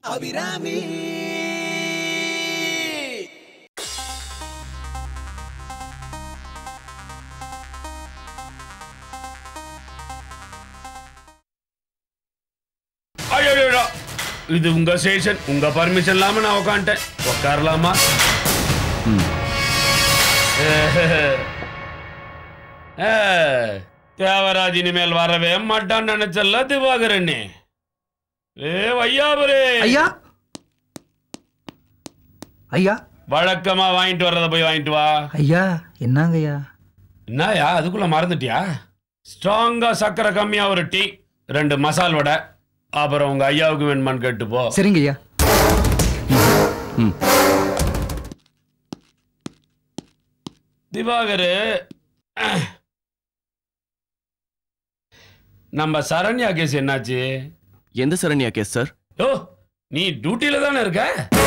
அபிராமி ஐயோ இது உங்க ஸ்டேஷன் உங்க பர்மிஷன் இல்லாம நான் உட்காந்துட்டேன் உட்காரலாமா ஏ, தேவராஜ் இனிமேல் வரவே மாட்டான்னு நினைச்சல திவாகரண்ணே ஏ வையாபரே ஐயா ஐயா வழக்கமா வாங்கிட்டு வர்றத போய் வாங்கிட்டு வா ஐயா என்னங்க ஐயா என்னயா அதுக்குள்ள மறந்துட்டியா ஸ்ட்ராங்கா சக்கரை கம்மியா ஒரு டீ ரெண்டு மசால் வடை அப்புறம் உங்க ஐயாவுக்கு வேணுமான்னு கேட்டு போ சரிங்க ஐயா திவாகரு நம்ம சரண்யா கேஸ் என்னாச்சு எந்த சரண்யா கேஸ் சார் ஓ நீ டியூட்டில தானே இருக்க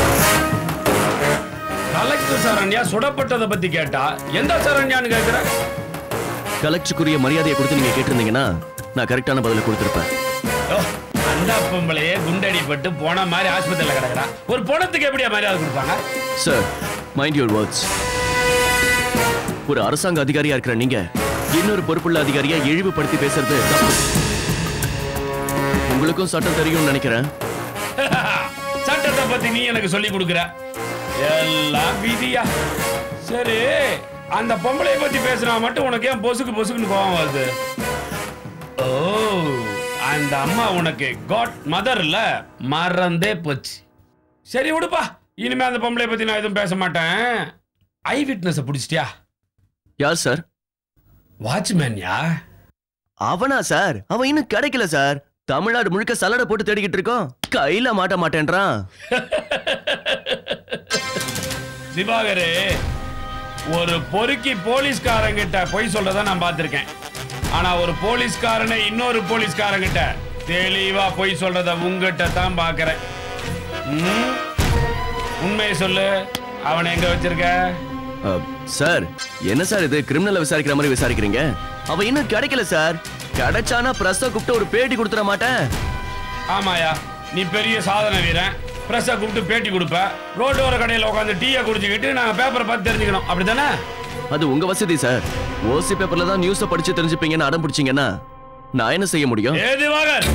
கலெக்டர் சரண்யா சுடப்பட்டதை பத்தி கேட்டா எந்த சரண்யான்னு கேக்குற கலெக்டருக்குரிய மரியாதையை கொடுத்து நீங்க கேட்டிருந்தீங்கன்னா நான் கரெக்டான பதில கொடுத்துருப்பேன் ஓ, அந்த பொம்பளையே குண்டடிப்பட்டு போன மாதிரி ஆஸ்பத்திரியில கிடக்குறா ஒரு பணத்துக்கு எப்படியா மரியாதை கொடுப்பாங்க சார் மைண்ட் யுவர் வேர்ட்ஸ் ஒரு அரசாங்க அதிகாரியா இருக்கிற நீங்க இன்னொரு பொறுப்புள்ள அதிகாரியா இழிவுபடுத்தி பேசுறது தப்பு உங்களுக்கும் சட்டம் தெரியும்னு நினைக்கிறேன் சட்டத்தை பத்தி நீ எனக்கு சொல்லி கொடுக்குற எல்லாம் விதியா சரி அந்த பொம்பளைய பத்தி பேசுனா மட்டும் உனக்கு ஏன் பொசுக்கு பொசுக்குன்னு கோவம் வருது ஓ அந்த அம்மா உனக்கு காட் மதர் இல்ல மறந்தே போச்சு சரி விடுப்பா இனிமே அந்த பொம்பளைய பத்தி நான் எதுவும் பேச மாட்டேன் ஐ விட்னஸ் பிடிச்சிட்டியா யார் சார் வாட்ச்மேன் யா அவனா சார் அவன் இன்னும் கிடைக்கல சார் தமிழ்நாடு முழுக்க சலடை போட்டு தேடிக்கிட்டு இருக்கோம் கையில மாட்ட மாட்டேன்றான் திவாகரே ஒரு பொறுக்கி போலீஸ்காரங்கிட்ட பொய் சொல்றத நான் பார்த்திருக்கேன் ஆனா ஒரு போலீஸ்காரனை இன்னொரு போலீஸ்காரங்கிட்ட தெளிவா பொய் சொல்றத உங்ககிட்ட தான் பார்க்கறேன் ம்? உண்மையை சொல்லு அவனை எங்க வச்சிருக்க அஹ், சார் என்ன சார் இது கிரிமினலை விசாரிக்கிற மாதிரி விசாரிக்கிறீங்க அவன் இன்னும் கிடைக்கல சார் கிடைச்சானா பிரஸ்ஸ கூப்பிட்டு ஒரு பேட்டி கொடுத்துட மாட்டேன் ஆமாயா நீ பெரிய சாதனை வீரன் பிரஸ்ஸை கூப்பிட்டு பேட்டி கொடுப்ப ரோட்டோர கடையில் உட்காந்து டீயை குடிச்சுக்கிட்டு நாங்க பேப்பரை பார்த்து தெரிஞ்சுக்கணும் அப்படிதானே அது உங்க வசதி சார் ஓசி பேப்பர்ல தான் நியூஸ படிச்சு தெரிஞ்சுப்பீங்கன்னு அடம் பிடிச்சீங்கன்னா நான் என்ன செய்ய முடியும் ஏ திவாகர்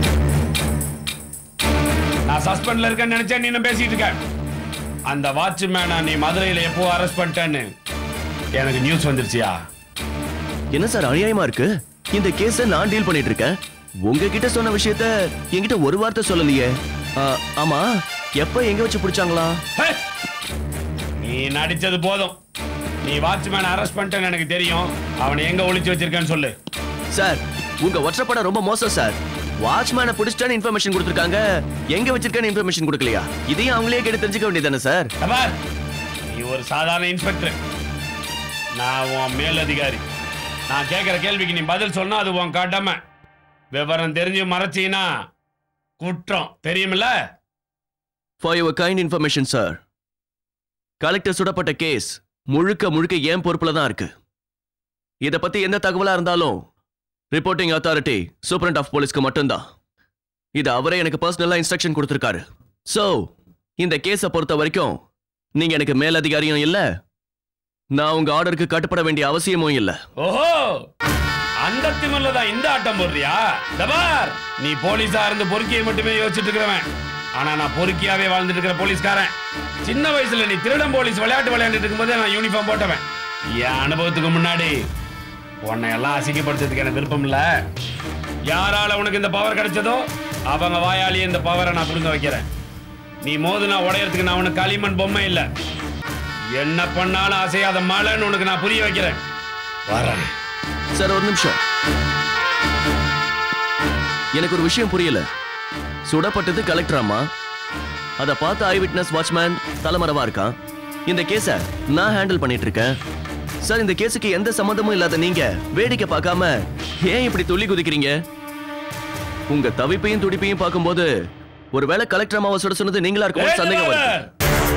நான் சஸ்பெண்ட்ல இருக்கேன்னு நினைச்சேன் நீ இன்னும் பேசிட்டு இருக்க அந்த வாட்ச்மேனை நீ மதுரையில எப்போ அரெஸ்ட் பண்ணிட்டேன்னு எனக்கு நியூஸ் வந்துருச்சியா என்ன சார் அநியாயமா இருக்கு இந்த கேஸ நான் டீல் பண்ணிட்டு இருக்கேன் உங்ககிட்ட சொன்ன விஷயத்த என்கிட்ட ஒரு வார்த்தை சொல்லலையே ஆ, ஆமா எப்ப எங்க வச்சு பிடிச்சாங்களா ஹே! நீ நடிச்சது போதும் நீ வாட்ச்மேன் அரெஸ்ட் பண்ணிட்டேன்னு எனக்கு தெரியும் அவனை எங்க ஒளிச்சு வச்சிருக்கேன்னு சொல்லு சார் உங்க ஒற்றப்படம் ரொம்ப மோசம் சார் வாட்ச்மேனை பிடிச்சிட்டான்னு இன்ஃபர்மேஷன் கொடுத்துருக்காங்க எங்க வச்சிருக்கான்னு இன்ஃபர்மேஷன் கொடுக்கலையா இதையும் அவங்களே கேட்டு தெரிஞ்சுக்க வேண்டியதானே சார் கபார் நீ ஒரு சாதாரண இன்ஸ்பெக்டர் நான் உன் மேலதிகாரி நான் கேட்குற கேள்விக்கு நீ பதில் சொன்னா அது உன் கடமை விவரம் தெரிஞ்சு மறைச்சீனா குற்றம் தெரியுமில்ல for your kind information sir collector சுடப்பட்ட கேஸ் முழுக்க முழுக்க ஏன் பொறுப்புல தான் இருக்கு இத பத்தி எந்த தகவலா இருந்தாலும் ரிப்போர்ட்டிங் அத்தாரிட்டி சூப்பரண்ட் ஆஃப் போலீஸ்க்கு மட்டும்தான் இது அவரே எனக்கு பர்சனலா இன்ஸ்ட்ரக்ஷன் கொடுத்திருக்காரு சோ இந்த கேஸை பொறுத்த வரைக்கும் நீங்க எனக்கு மேலதிகாரியும் இல்ல நான் உங்க ஆர்டருக்கு கட்டுப்பட வேண்டிய அவசியமும் இல்ல ஓஹோ அந்த திமிர்ல தான் இந்த ஆட்டம் போடுறியா தபார் நீ போலீஸா இருந்து பொறுக்கியை மட்டுமே யோசிச்சுட்டு இருக்கிறவன் ஆனா நான் பொறுக்கியாவே வாழ்ந்துட்டு இருக்கிற போலீஸ்காரன் சின்ன வயசுல நீ திருடம் போலீஸ் விளையாட்டு விளையாண்டுட்டு இருக்கும்போதே நான் யூனிஃபார்ம் போட்டவன் என் அனுபவத்துக்கு முன்னாடி உன்னை எல்லாம் அசிங்கப்படுத்துறதுக்கு எனக்கு விருப்பம் இல்ல யாரால உனக்கு இந்த பவர் கிடைச்சதோ அவங்க வாயாலேயே இந்த பவரை நான் புரிந்து வைக்கிறேன் நீ மோதுனா உடையறதுக்கு நான் உனக்கு களிமண் பொம்மை இல்ல என்ன பண்ணாலும் அசையாத மலைன்னு உனக்கு நான் புரிய வைக்கிறேன் வரேன் சார் ஒரு நிமிஷம் எனக்கு ஒரு விஷயம் புரியல சுடப்பட்டது கலெக்டர் அம்மா அதை பார்த்த ஐ விட்னஸ் வாட்ச்மேன் தலைமறைவா இருக்கான் இந்த கேஸ நான் ஹேண்டில் பண்ணிட்டு இருக்கேன் சார் இந்த கேஸுக்கு எந்த சம்மந்தமும் இல்லாத நீங்க வேடிக்கை பார்க்காம ஏன் இப்படி துள்ளி குதிக்கிறீங்க உங்க தவிப்பையும் துடிப்பையும் பார்க்கும்போது ஒருவேளை கலெக்டர் அம்மாவை சுட சொன்னது நீங்களா இருக்கும் சந்தேகம் வருது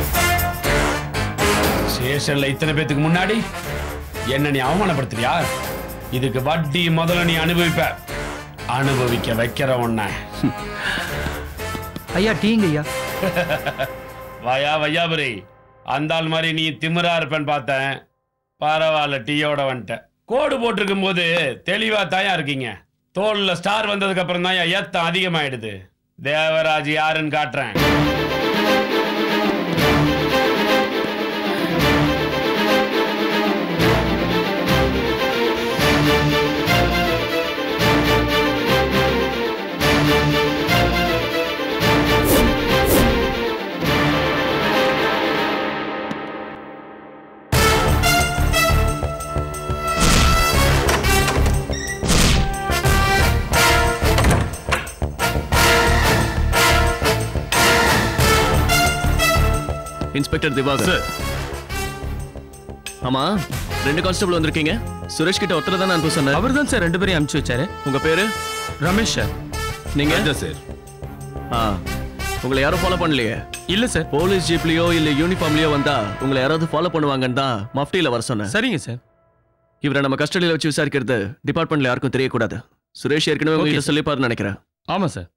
ஸ்டேஷன்ல இத்தனை பேத்துக்கு முன்னாடி என்ன நீ அவமானப்படுத்துறியா இதுக்கு வட்டி முதல்ல நீ அனுபவிப்ப அனுபவிக்க வைக்கிற உன்னை ஐயா டீங்க ஐயா வயா வையாபுரி அந்த ஆள் மாதிரி நீ திமிரா இருப்பேன்னு பார்த்தேன் பரவாயில்ல டீயோட வந்துட்டேன் கோடு போட்டிருக்கும் போது தெளிவா தாயா இருக்கீங்க தோல்ல ஸ்டார் வந்ததுக்கு அப்புறம் தான் ஏத்தம் அதிகமாயிடுது தேவராஜ் யாருன்னு காட்டுறேன் இன்ஸ்பெக்டர் திவாகர் சார் ஆமா ரெண்டு கான்ஸ்டபிள் வந்திருக்கீங்க சுரேஷ் கிட்ட ஒருத்தர் தான் அனுப்ப சொன்னேன் அவர் தான் சார் ரெண்டு பேரையும் அனுப்பிச்சு வச்சாரு உங்க பேரு ரமேஷ் சார் நீங்க அதான் சார் ஆ உங்களை யாரும் ஃபாலோ பண்ணலையே இல்ல சார் போலீஸ் ஜீப்லயோ இல்ல யூனிஃபார்ம்லயோ வந்தா உங்களை யாராவது ஃபாலோ பண்ணுவாங்கன்னு தான் மஃப்டியில வர சொன்னேன் சரிங்க சார் இவரை நம்ம கஸ்டடியில வச்சு விசாரிக்கிறது டிபார்ட்மெண்ட்ல யாருக்கும் தெரியக்கூடாது சுரேஷ் ஏற்கனவே Okay, உங்ககிட்ட sir. சொல்லிப்பாருன்னு நினைக்கிறேன் ஆமா சார்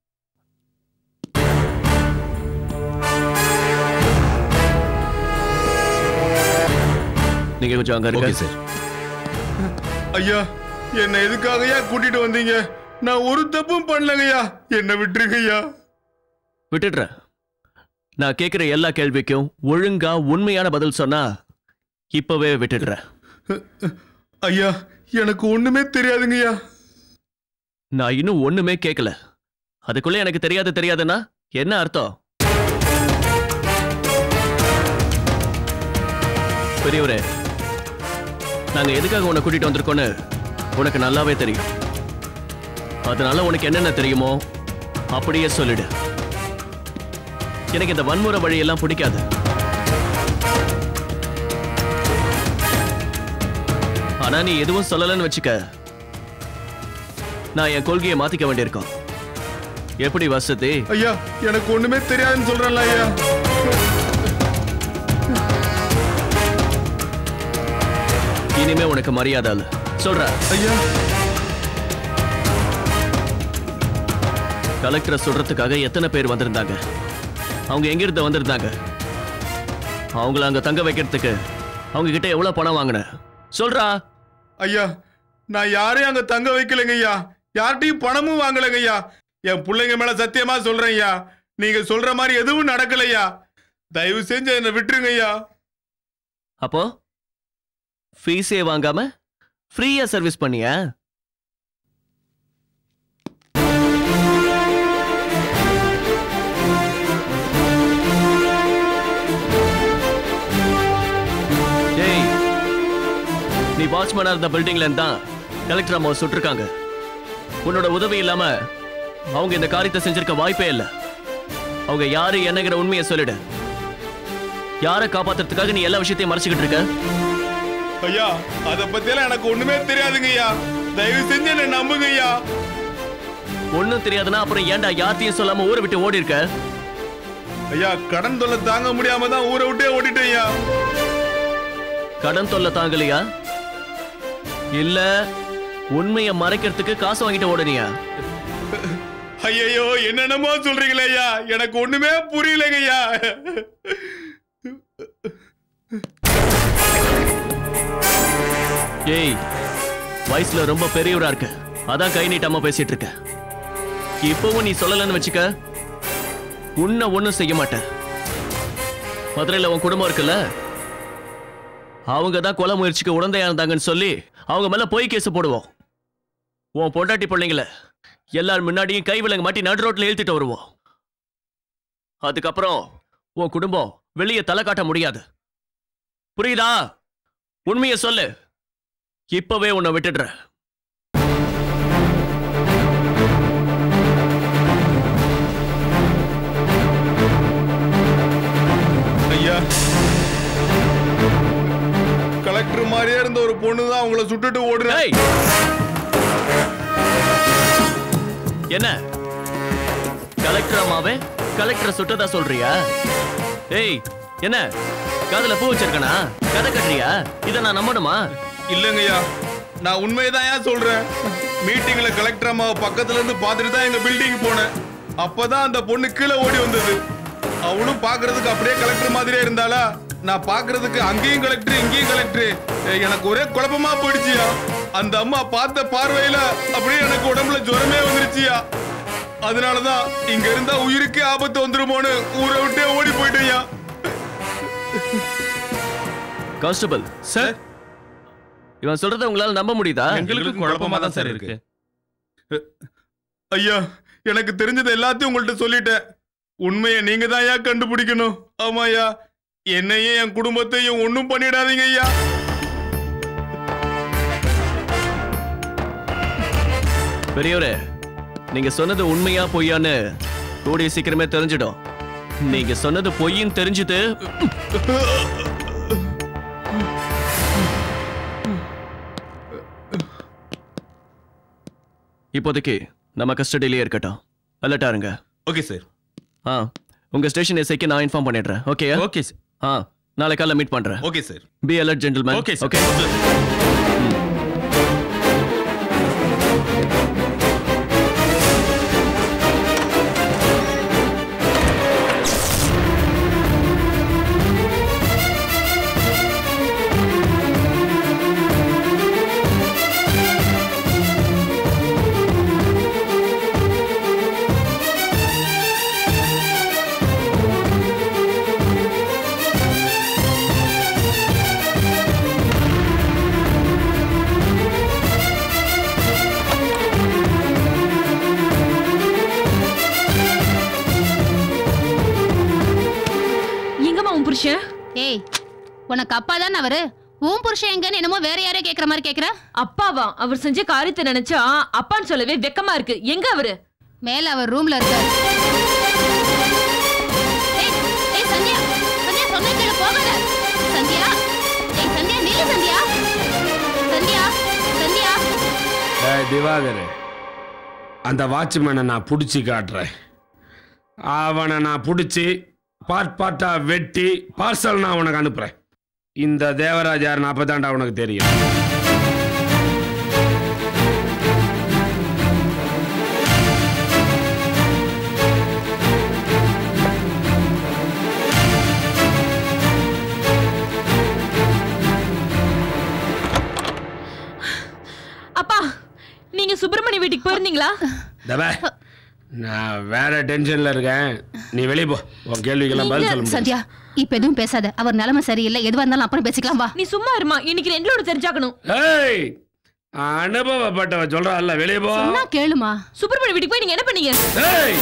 நீங்க கொஞ்சம் அங்க இருக்க சார் ஐயா என்ன எதுக்காகயா கூட்டிட்டு வந்தீங்க நான் ஒரு தப்பும் பண்ணலங்கய்யா என்ன விட்டுருங்க ஐயா விட்டுடுறேன் நான் கேட்கிற எல்லா கேள்விக்கும் ஒழுங்கா உண்மையான பதில் சொன்னா இப்பவே விட்டுடுறேன் ஐயா எனக்கு ஒண்ணுமே தெரியாதுங்கய்யா நான் இன்னும் ஒண்ணுமே கேட்கல அதுக்குள்ள எனக்கு தெரியாது தெரியாதுன்னா என்ன அர்த்தம் பெரியவரே நாங்க எதுக்காக உன்னை கூட்டிட்டு வந்திருக்கோன்னு உனக்கு நல்லாவே தெரியும் அதனால உனக்கு என்னென்ன தெரியுமோ அப்படியே சொல்லிடு எனக்கு இந்த வன்முறை வழியெல்லாம் பிடிக்காது ஆனா நீ எதுவும் சொல்லலன்னு வச்சுக்க நான் என் கொள்கையை மாத்திக்க வேண்டியிருக்கோம் எப்படி வசதி ஐயா எனக்கு ஒண்ணுமே தெரியாதுன்னு சொல்றேன்ல ஐயா இனிமே உனக்கு மரியாதை இல்ல சொல்ற ஐயா கலெக்டரை சுடுறதுக்காக எத்தனை பேர் வந்திருந்தாங்க அவங்க எங்கிருந்து வந்திருந்தாங்க அவங்கள அங்க தங்க வைக்கிறதுக்கு அவங்க கிட்ட எவ்வளவு பணம் வாங்கின சொல்றா ஐயா நான் யாரையும் அங்க தங்க வைக்கலைங்க ஐயா யார்கிட்டயும் பணமும் வாங்கலைங்க ஐயா என் பிள்ளைங்க மேல சத்தியமா சொல்றேன் ஐயா நீங்க சொல்ற மாதிரி எதுவும் நடக்கலையா தயவு செஞ்சு என்னை விட்டுருங்க ஐயா அப்போ ஃபீஸே வாங்காம ஃப்ரீயா சர்வீஸ் பண்ணியா டேய் நீ வாட்ச்மேனா இருந்த பில்டிங்ல இருந்தா கலெக்டர் அம்மா சுட்டிருக்காங்க உன்னோட உதவி இல்லாம அவங்க இந்த காரியத்தை செஞ்சிருக்க வாய்ப்பே இல்ல அவங்க யாரு என்னங்கிற உண்மையை சொல்லிடு யாரை காப்பாத்துறதுக்காக நீ எல்லா விஷயத்தையும் மறைச்சுக்கிட்டு இருக்க ஐயா அத பத்தியெல்லாம் எனக்கு ஒண்ணுமே தெரியாதுங்க ஐயா தயவு செஞ்சு என்ன நம்புங்க ஐயா ஒண்ணும் தெரியாதுன்னா அப்புறம் ஏன்டா யார்த்தையும் சொல்லாம ஊரை விட்டு ஓடி இருக்க ஐயா கடன் தொல்லை தாங்க முடியாம தான் ஊரை விட்டே ஓடிட்டேன் ஐயா கடன் தொல்லை தாங்கலையா இல்ல உண்மையை மறைக்கிறதுக்கு காசு வாங்கிட்டு ஓடுனியா ஐயையோ என்னென்னமோ சொல்றீங்களே ஐயா எனக்கு ஒண்ணுமே புரியலைங்க ஐயா ஏய் வயசுல ரொம்ப பெரியவரா இருக்க அதான் கை நீட்டாம பேசிட்டு இருக்க இப்பவும் நீ சொல்லலன்னு வச்சுக்க உன்னை ஒண்ணும் செய்ய மாட்டேன் மதுரையில உன் குடும்பம் இருக்குல்ல அவங்க தான் கொலை முயற்சிக்கு உடந்தையா இருந்தாங்கன்னு சொல்லி அவங்க மேல பொய் கேஸ் போடுவோம் உன் பொண்டாட்டி பிள்ளைங்கள எல்லார் முன்னாடியும் கை விலங்கு மாட்டி நடு ரோட்ல இழுத்துட்டு வருவோம் அதுக்கப்புறம் உன் குடும்பம் வெளியே தலை காட்ட முடியாது புரியுதா உண்மையை சொல்லு இப்பவே உன்னை விட்டுடுறேன் ஐயா கலெக்டர் மாதிரியே இருந்த ஒரு பொண்ணு தான் உங்களை சுட்டுட்டு ஓடுறேன் ஏய் என்ன கலெக்டர் அம்மாவே கலெக்டரை சுட்டதா சொல்றியா ஏய் என்ன காதுல பூ வச்சிருக்கனா கதை கட்டுறியா இதை நான் நம்பணுமா இல்லைங்கய்யா நான் உண்மையை தான் ஏன் சொல்றேன் மீட்டிங்ல கலெக்டர் அம்மாவை பக்கத்துல இருந்து பார்த்துட்டு தான் எங்க பில்டிங் போனேன் அப்பதான் அந்த பொண்ணு கீழே ஓடி வந்தது அவளும் பாக்குறதுக்கு அப்படியே கலெக்டர் மாதிரியே இருந்தாளா நான் பாக்குறதுக்கு அங்கேயும் கலெக்டர் இங்கேயும் கலெக்டர் எனக்கு ஒரே குழப்பமா போயிடுச்சியா அந்த அம்மா பார்த்த பார்வையில அப்படியே எனக்கு உடம்புல ஜுரமே வந்துருச்சியா அதனாலதான் இங்க இருந்தா உயிருக்கே ஆபத்து வந்துருமோன்னு ஊரை விட்டே ஓடி போயிட்டேயா கான்ஸ்டபிள் சார் இவன் சொல்றதை உங்களால நம்ப முடியுதா எங்களுக்கும் குழப்பமா தான் சார் இருக்கு ஐயா எனக்கு தெரிஞ்சது எல்லாத்தையும் உங்கள்ட்ட சொல்லிட்டேன் உண்மையை நீங்க தான் ஐயா கண்டுபிடிக்கணும் ஆமாய்யா என்னையும் என் குடும்பத்தையும் ஒன்றும் பண்ணிடாதீங்க ஐயா பெரியவரே நீங்க சொன்னது உண்மையா பொய்யான்னு கூடிய சீக்கிரமே தெரிஞ்சிடும் நீங்க சொன்னது பொய்ன்னு தெரிஞ்சுது இப்போதைக்கு நம்ம கஸ்டடியிலேயே இருக்கட்டும் அலர்ட்டா இருங்க ஓகே சார் ஆ உங்க ஸ்டேஷன் எஸ்ஐக்கு நான் இன்ஃபார்ம் பண்ணிடுறேன் ஓகே ஓகே சார் ஆ நாளை காலைல மீட் பண்றேன் okay sir be alert gentleman okay sir okay எங்கம்மா உன் புருஷன் ஏய் உனக்கு அப்பா தானே அவரு உன் புருஷன் எங்கன்னு என்னமோ வேற யாரோ கேக்குற மாதிரி கேக்குற அப்பாவா அவர் செஞ்ச காரியத்தை நினைச்சா அப்பான்னு சொல்லவே வெக்கமா இருக்கு எங்க அவரு மேல அவர் ரூம்ல இருக்காரு ஏய், ஏய், சந்தியா சந்தியா சொன்ன கீழே போகாத சந்தியா ஏய் சந்தியா நில்லு சந்தியா சந்தியா சந்தியா ஏய், திவாகர் அந்த வாட்ச்மேனை நான் பிடிச்சி காட்டுறேன் அவனை நான் பிடிச்சி பார்ட் பார்ட்டா வெட்டி பார்சல் நான் உனக்கு அனுப்புறேன் இந்த தேவராஜ் யாருன்னு அப்பதான்டா உனக்கு தெரியும் அப்பா நீங்க சுப்பிரமணிய வீட்டுக்கு போயிருந்தீங்களா தப நான் வேற டென்ஷன்ல இருக்கேன் நீ வெளியே போ உன் கேள்விக்கெல்லாம் பதில் சொல்ல முடியாது சந்தியா இப்ப எதுவும் பேசாத அவர் நிலைமை சரியில்லை எதுவா இருந்தாலும் அப்புறம் பேசிக்கலாம் வா நீ சும்மா இருமா இன்னைக்கு ரெண்டோட தெரிஞ்சாக்கணும் ஏய் அனுபவப்பட்டவ சொல்றாள் வெளியே போ சொன்னா கேளுமா சுப்பிரமணிய வீட்டுக்கு போய் நீங்க என்ன பண்ணீங்க ஏய்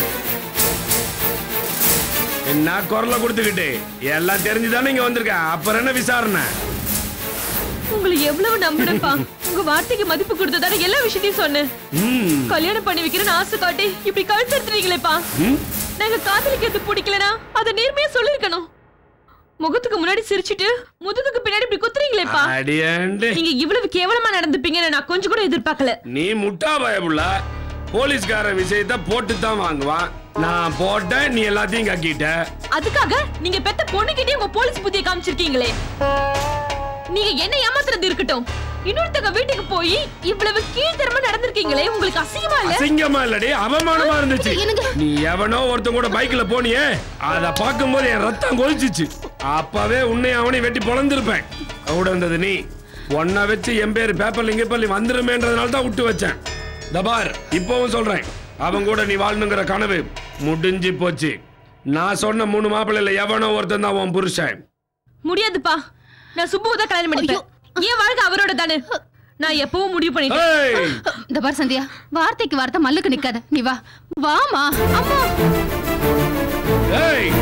என்ன குரலை கொடுத்துக்கிட்டு எல்லாம் தெரிஞ்சுதானே இங்க வந்திருக்க அப்புறம் என்ன விசாரணை உங்களை எவ்வளவு நம்பினப்பா உங்க வார்த்தைக்கு மதிப்பு கொடுத்ததால எல்லா விஷயத்தையும் சொன்னேன் ம், கல்யாணம் பண்ணி வைக்கிறேன்னு ஆசை காட்டி இப்படி கழுத்தெடுத்துறீங்களேப்பா ம். நாங்க காதலிக்கிறது பிடிக்கலனா அதை நேர்மையா சொல்லிருக்கணும் முகத்துக்கு முன்னாடி சிரிச்சிட்டு முதுகுக்கு பின்னாடி இப்படி குத்துறீங்களேப்பா அடியாண்டு நீங்க இவ்வளவு கேவலமா நடந்துப்பீங்கன்னு நான் கொஞ்சம் கூட எதிர்பார்க்கல நீ முட்டா பயப்புள்ள போலீஸ்கார விஷயத்த போட்டு தான் வாங்குவான் நான் போட்டேன் நீ எல்லாத்தையும் கக்கிட்ட அதுக்காக நீங்க பெத்த பொண்ணுகிட்டே உங்க போலீஸ் புத்தியை காமிச்சிருக்கீங்களே நீங்க என்ன ஏமாத்துறது இருக்கட்டும் இன்னொருத்தங்க வீட்டுக்கு போய் இவ்வளவு கீழ்த்தரமா நடந்திருக்கீங்களே உங்களுக்கு அசிங்கமா இல்ல அசிங்கமா இல்லடி அவமானமா இருந்துச்சு எனக்கு நீ எவனோ ஒருத்தன் கூட பைக்ல போனியே அத பார்க்கும்போது என் ரத்தம் கொதிச்சிச்சு அப்பவே உன்னை அவனையும் வெட்டி பொழந்திருப்பேன் கூட இருந்தது நீ உன்னை வச்சு என் பேர் பேப்பர்ல இங்க பள்ளி வந்துருமேன்றதுனால தான் விட்டு வச்சேன் தபார் இப்பவும் சொல்றேன் அவன் கூட நீ வாழணுங்கிற கனவு முடிஞ்சு போச்சு நான் சொன்ன மூணு மாப்பிள்ளைல எவனோ ஒருத்தன் தான் உன் புருஷன் முடியாதுப்பா நான் சுப்புவை தான் கல்யாணம் பண்ணிப்பேன் என் வாழ்க்கை அவரோட தானே நான் எப்பவும் முடிவு பண்ணிட்டேன் ஏய் இந்த பார் சந்தியா வார்த்தைக்கு வார்த்தை மல்லுக்கு நிக்காத நீ வா வாமா அம்மா ஏய்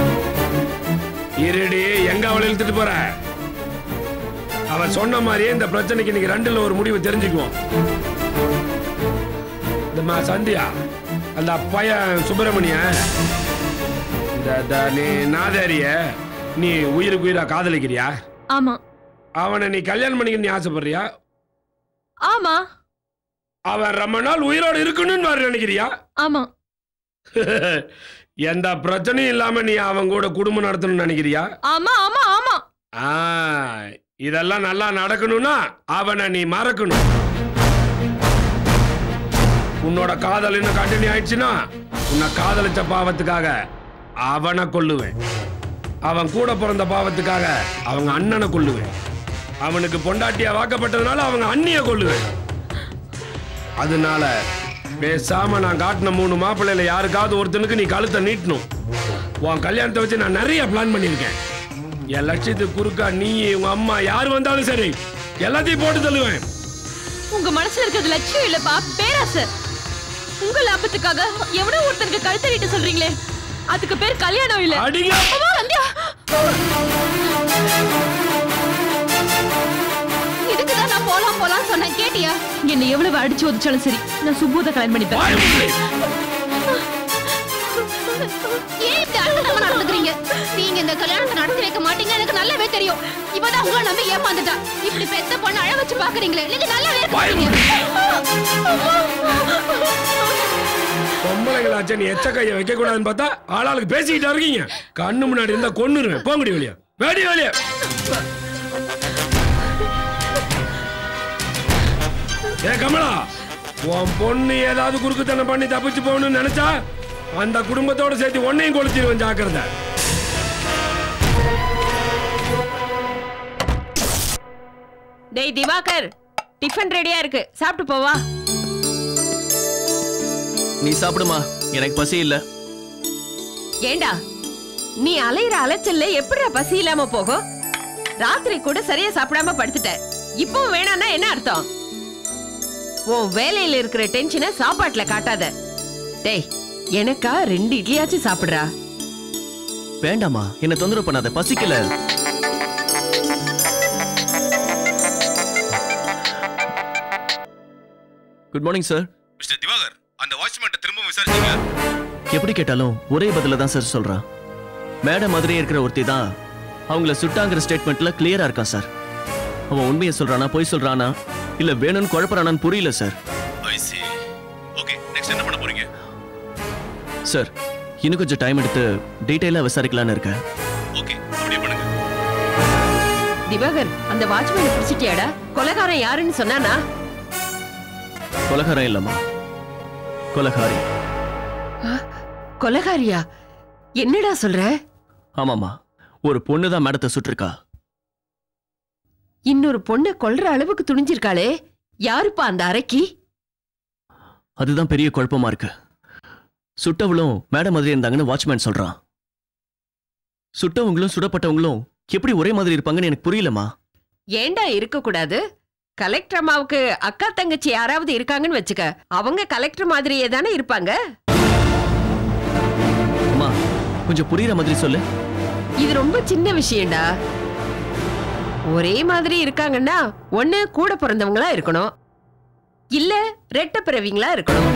இருடி எங்க அவளை இழுத்துட்டு போற அவன் சொன்ன மாதிரியே இந்த பிரச்சனைக்கு இன்னைக்கு ரெண்டுல ஒரு முடிவு தெரிஞ்சுக்குவோம் இந்த மா சந்தியா அந்த பையன் சுப்பிரமணிய இந்த இந்த நீ நாதாரிய நீ உயிருக்கு உயிரா காதலிக்கிறியா ஆமா அவனை நீ கல்யாணம் பண்ணிக்க நீ ஆசைப்படுறியா ஆமா அவன் ரொம்ப நாள் உயிரோடு இருக்கணும்னு வேற நினைக்கிறியா ஆமா எந்த பிரச்சனையும் இல்லாம நீ அவன் கூட குடும்பம் நடத்தணும்னு நினைக்கிறியா ஆமா ஆமா ஆமா ஆ, இதெல்லாம் நல்லா நடக்கணும்னா அவனை நீ மறக்கணும் உன்னோட காதல் இன்னும் கண்டினியூ ஆயிடுச்சுன்னா உன்னை காதலிச்ச பாவத்துக்காக அவனை கொல்லுவேன் அவன் கூட பிறந்த பாவத்துக்காக அவங்க அண்ணனை கொல்லுவேன் அவனுக்கு பொண்டாட்டியா வாக்கப்பட்டதுனால அவங்க அண்ணிய கொல்லுவேன் அதனால பேசாம நான் காட்டின மூணு மாப்பிள்ளையில யாருக்காவது ஒருத்தனுக்கு நீ கழுத்தை நீட்டணும் உன் கல்யாணத்தை வச்சு நான் நிறைய பிளான் பண்ணியிருக்கேன் என் லட்சியத்துக்கு குறுக்கா நீ உங்க அம்மா யார் வந்தாலும் சரி எல்லாத்தையும் போட்டு தள்ளுவேன் உங்க மனசுல இருக்கிறது லட்சியம் இல்லப்பா பேராசை உங்க லாபத்துக்காக எவனோ ஒருத்தனுக்கு கழுத்தறிட்டு சொல்றீங்களே அதுக்கு பேர் கல்யாணம் இல்ல அடிங்க அம்மா, சந்தியா இதுக்குதான் நான் போலாம் போலாம் சொன்னேன் கேட்டியா என்ன எவ்வளவு அடிச்சு ஒதிச்சாலும் சரி நான் சுப்போத கல்யாணம் பண்ணிப்பேன் வாய் மூடு. ஏன் இப்படி அழுத்தமா நடந்துக்கிறீங்க நீங்க இந்த கல்யாணத்தை நடத்தி வைக்க மாட்டீங்க எனக்கு நல்லாவே தெரியும் இப்பதான் உங்களை நம்பி ஏமாந்துட்டா இப்படி பெத்த பொண்ணு அழ வச்சு பாக்குறீங்களே நீங்க நல்லாவே வாய் இருக்கீங்க. பொம்பளைங்களாச்சே நீ எச்ச கையை வைக்க கூடாதுன்னு பார்த்தா ஆளாளுக்கு பேசிக்கிட்டா இருக்கீங்க கண்ணு முன்னாடி இருந்தா கொன்னுருவேன் போங்கடி வெளியே வேடி வெளியே ஏ கமலா உன் பொண்ணு ஏதாவது குறுக்குத்தனம் பண்ணி தப்பிச்சு போகணும்னு நினைச்சா அந்த குடும்பத்தோட சேர்த்து உன்னையும் கொளுத்திடுவேன் ஜாக்கிரதை டேய் திவாகர் டிஃபன் ரெடியா இருக்கு சாப்பிட்டு போவா நீ சாப்பிடுமா எனக்கு பசி இல்ல ஏண்டா நீ அலையிற அலைச்சல்ல எப்படிடா பசி இல்லாம போகும் ராத்திரி கூட சரியா சாப்பிடாம படுத்துட்ட இப்போ வேணாம்னா என்ன அர்த்தம் உன் வேலையில இருக்கிற டென்ஷனை சாப்பாட்டுல காட்டாத டேய் எனக்கா ரெண்டு இட்லியாச்சும் சாப்பிடுறா வேண்டாமா என்ன தொந்தரவு பண்ணாத பசிக்கல good morning sir mister Diwakar அந்த வாட்ச்மேன் திரும்ப விசாரிச்சீங்க எப்படி கேட்டாலும் ஒரே பதில தான் சார் சொல்றான் மேடம் மாதிரியே இருக்கிற ஒருத்தி தான் அவங்கள சுட்டாங்கிற ஸ்டேட்மெண்ட்ல கிளியரா இருக்கான் சார் அவன் உண்மையை சொல்றானா பொய் சொல்றானா இல்ல வேணும்னு குழப்பறானான்னு புரியல sir I see okay next என்ன பண்ண போறீங்க சார் இன்னும் கொஞ்சம் டைம் எடுத்து டீட்டெயிலா விசாரிக்கலாம்னு இருக்கேன் ஓகே அப்படியே பண்ணுங்க திவாகர் அந்த வாட்ச்மேனை பிடிச்சிட்டியாடா கொலைகாரன் யாருன்னு சொன்னானா கொலகாரம் இல்லம்மா கொலகாரி கொலைகாரியா என்னடா சொல்ற ஆமாம்மா ஒரு பொண்ணு தான் மேடத்தை சுட்டிருக்கா இன்னொரு பொண்ணை கொல்ற அளவுக்கு துணிஞ்சிருக்காளே யாருப்பா அந்த அறைக்கு அதுதான் பெரிய குழப்பமா இருக்கு சுட்டவளும் மேடம் மாதிரி இருந்தாங்கன்னு வாட்ச்மேன் சொல்றான் சுட்டவங்களும் சுடப்பட்டவங்களும் எப்படி ஒரே மாதிரி இருப்பாங்கன்னு எனக்கு புரியலம்மா ஏண்டா இருக்க கூடாது கலெக்டர் அம்மாவுக்கு அக்கா தங்கச்சி யாராவது இருக்காங்கன்னு வச்சுக்க அவங்க கலெக்டர் மாதிரியே தானே இருப்பாங்க அம்மா கொஞ்சம் புரியுற மாதிரி சொல்லு இது ரொம்ப சின்ன விஷயம்டா ஒரே மாதிரி இருக்காங்கன்னா ஒண்ணு கூட பிறந்தவங்களா இருக்கணும் இல்ல ரெட்ட பிறவிங்களா இருக்கணும்